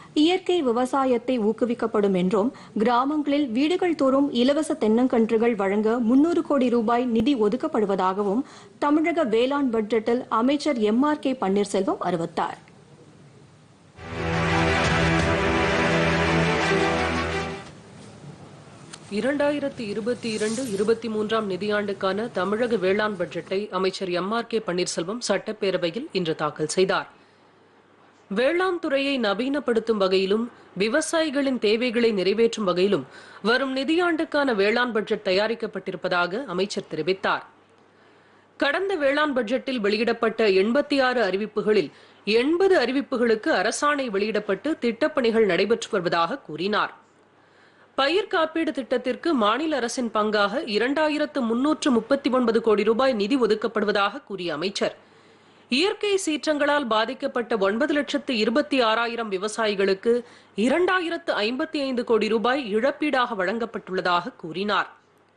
இயற்கை விவசாயத்தை ஊக்குவிக்கப்படும் என்றும் கிராமங்களில் வீடுகள் தோறும் இலவச தென்னங்கன்றுகள் வழங்க முன்னூறு கோடி ரூபாய் நிதி ஒதுக்கப்படுவதாகவும் தமிழக வேளாண் பட்ஜெட்டில் அமைச்சர் எம் ஆர் கே பன்னீர்செல்வம் அறிவித்தார் இரண்டாயிரத்தி இருபத்தி இரண்டு இருபத்தி மூன்றாம் நிதியாண்டுக்கான தமிழக வேளாண் பட்ஜெட்டை அமைச்சர் எம் ஆர் கே பன்னீர்செல்வம் சட்டப்பேரவையில் இன்று தாக்கல் செய்தார் வேளாண் துறையை நவீனப்படுத்தும் வகையிலும் விவசாயிகளின் தேவைகளை நிறைவேற்றும் வகையிலும் வரும் நிதியாண்டுக்கான வேளாண் பட்ஜெட் தயாரிக்கப்பட்டிருப்பதாக அமைச்சர் தெரிவித்தார் கடந்த வேளாண் பட்ஜெட்டில் வெளியிடப்பட்ட எண்பத்தி ஆறு அறிவிப்புகளில் எண்பது அறிவிப்புகளுக்கு அரசாணை வெளியிடப்பட்டு திட்டப்பணிகள் நடைபெற்று வருவதாக கூறினார் பயிர் காப்பீடு திட்டத்திற்கு மாநில அரசின் பங்காக இரண்டாயிரத்து முன்னூற்று முப்பத்தி ஒன்பது கோடி ரூபாய் நிதி ஒதுக்கப்படுவதாக கூறிய அமைச்சர் இயற்கை சீற்றங்களால் பாதிக்கப்பட்ட ஒன்பது லட்சத்து இருபத்தி ஆறாயிரம் விவசாயிகளுக்கு இரண்டாயிரத்து ஐம்பத்தி ஐந்து கோடி ரூபாய் இழப்பீடாக வழங்கப்பட்டுள்ளதாக கூறினார்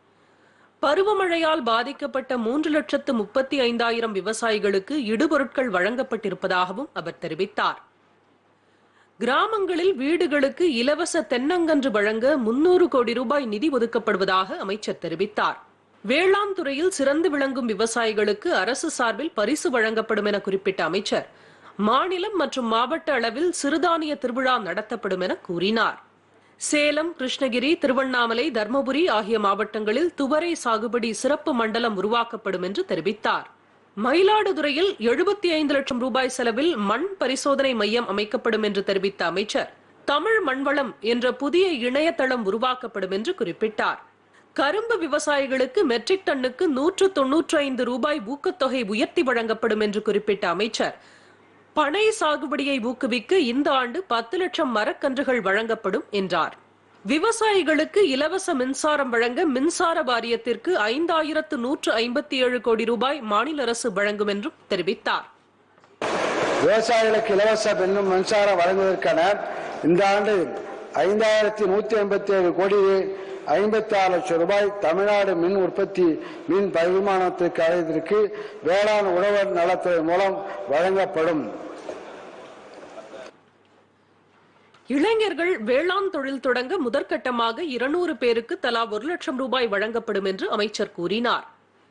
பருவமழையால் பாதிக்கப்பட்ட மூன்று லட்சத்து முப்பத்தி ஐந்தாயிரம் விவசாயிகளுக்கு இடுபொருட்கள் வழங்கப்பட்டிருப்பதாகவும் அவர் தெரிவித்தார் கிராமங்களில் வீடுகளுக்கு இலவச தென்னங்கன்று வழங்க முன்னூறு கோடி ரூபாய் நிதி ஒதுக்கப்படுவதாக அமைச்சர் தெரிவித்தார் வேளாண் துறையில் சிறந்து விளங்கும் விவசாயிகளுக்கு அரசு சார்பில் பரிசு வழங்கப்படும் என குறிப்பிட்ட அமைச்சர் மாநிலம் மற்றும் மாவட்ட அளவில் சிறுதானிய திருவிழா நடத்தப்படும் என கூறினார் சேலம் கிருஷ்ணகிரி திருவண்ணாமலை தர்மபுரி ஆகிய மாவட்டங்களில் துவரை சாகுபடி சிறப்பு மண்டலம் உருவாக்கப்படும் என்று தெரிவித்தார் மயிலாடுதுறையில் எழுபத்தி ஐந்து லட்சம் ரூபாய் செலவில் மண் பரிசோதனை மையம் அமைக்கப்படும் என்று தெரிவித்த அமைச்சர் தமிழ் மண்வளம் என்ற புதிய இணையதளம் உருவாக்கப்படும் என்று குறிப்பிட்டார் கரும்பு விவசாயிகளுக்கு மெட்ரிக் டன்னுக்கு நூற்று தொன்னூற்றி ஐந்து ரூபாய் ஊக்கத்தொகை உயர்த்தி வழங்கப்படும் என்று குறிப்பிட்ட அமைச்சர் பனை சாகுபடியை ஊக்குவிக்க இந்த ஆண்டு பத்து லட்சம் மரக்கன்றுகள் வழங்கப்படும் என்றார் விவசாயிகளுக்கு இலவச மின்சாரம் வழங்க மின்சார வாரியத்திற்கு ஐந்தாயிரத்து நூற்று ஐம்பத்தி ஏழு கோடி ரூபாய் மாநில அரசு வழங்கும் என்றும் தெரிவித்தார் விவசாயிகளுக்கு இலவச பெண்ணும் மின்சாரம் வழங்குவதற்கான இந்த ஆண்டு ஐந்தாயிரத்தி நூத்தி ஐம்பத்தி ஏழு கோடி ஐம்பத்தி ஆறு லட்சம் ரூபாய் தமிழ்நாடு மின் உற்பத்தி மின் பரிமாணத்திற்கு அழைத்திற்கு வேளாண் உழவர் நலத்துறை மூலம் வழங்கப்படும் இளைஞர்கள் வேளாண் தொழில் தொடங்க முதற்கட்டமாக இருநூறு பேருக்கு தலா ஒரு லட்சம் ரூபாய் வழங்கப்படும் என்று அமைச்சர் கூறினார்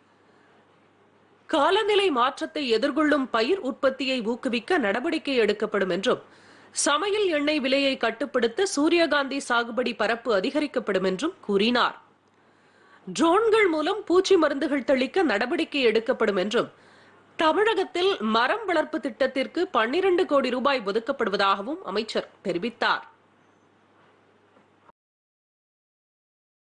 காலநிலை மாற்றத்தை எதிர்கொள்ளும் பயிர் உற்பத்தியை ஊக்குவிக்க நடவடிக்கை எடுக்கப்படும் என்றும் சமையல் எண்ணெய் விலையை கட்டுப்படுத்த சூரியகாந்தி சாகுபடி பரப்பு அதிகரிக்கப்படும் என்றும் கூறினார் ட்ரோன்கள் மூலம் பூச்சி மருந்துகள் தெளிக்க நடவடிக்கை எடுக்கப்படும் என்றும் தமிழகத்தில் மரம் வளர்ப்பு திட்டத்திற்கு பன்னிரண்டு கோடி ரூபாய் ஒதுக்கப்படுவதாகவும் அமைச்சர் தெரிவித்தார்